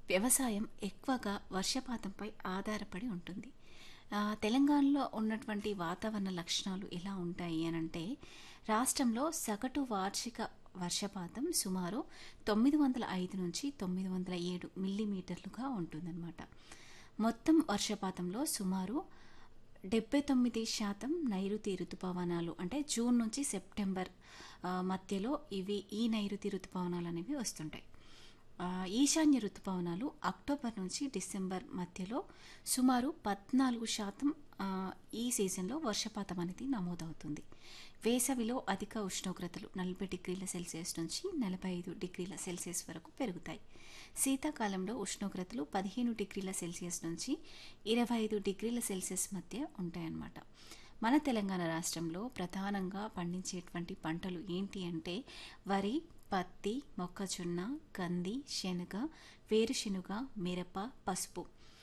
వ్యవసాయం ఎక్కువగా వర్షపాతంపై ఆధారపడి ఉంటుంది ఆ, తెలంగాణలో ఉన్నటువంటి వాతావరణ లక్షణాలు ఎలా ఉంటాయి అని అంటే రాష్ట్రంలో సగటు వార్షిక వర్షపాతం సుమారు తొమ్మిది వందల ఐదు నుంచి తొమ్మిది వందల ఏడు మిల్లీమీటర్లుగా ఉంటుందన్నమాట మొత్తం వర్షపాతంలో సుమారు డెబ్బై తొమ్మిది శాతం నైరుతి ఋతుపవనాలు అంటే జూన్ నుంచి సెప్టెంబర్ ఆ, మధ్యలో ఇవి ఈ నైరుతి ఋతుపవనాలు అనేవి వస్తుంటాయి ఆ, ఈశాన్య ఋతుపవనాలు అక్టోబర్ నుంచి డిసెంబర్ మధ్యలో సుమారు పద్నాలుగు శాతం ఆ, ఈ సీజన్లో వర్షపాతం అనేది నమోదవుతుంది వేసవిలో అధిక ఉష్ణోగ్రతలు నలభై డిగ్రీల సెల్సియస్ నుంచి నలభై ఐదు డిగ్రీల సెల్సియస్ వరకు పెరుగుతాయి శీతాకాలంలో ఉష్ణోగ్రతలు పదిహేను డిగ్రీల సెల్సియస్ నుంచి ఇరవై ఐదు డిగ్రీల సెల్సియస్ మధ్య ఉంటాయన్నమాట మన తెలంగాణ రాష్ట్రంలో ప్రధానంగా పండించేటువంటి పంటలు ఏంటి అంటే వరి పత్తి మొక్కజొన్న కంది శనగ వేరుశెనుగ మిరప పసుపు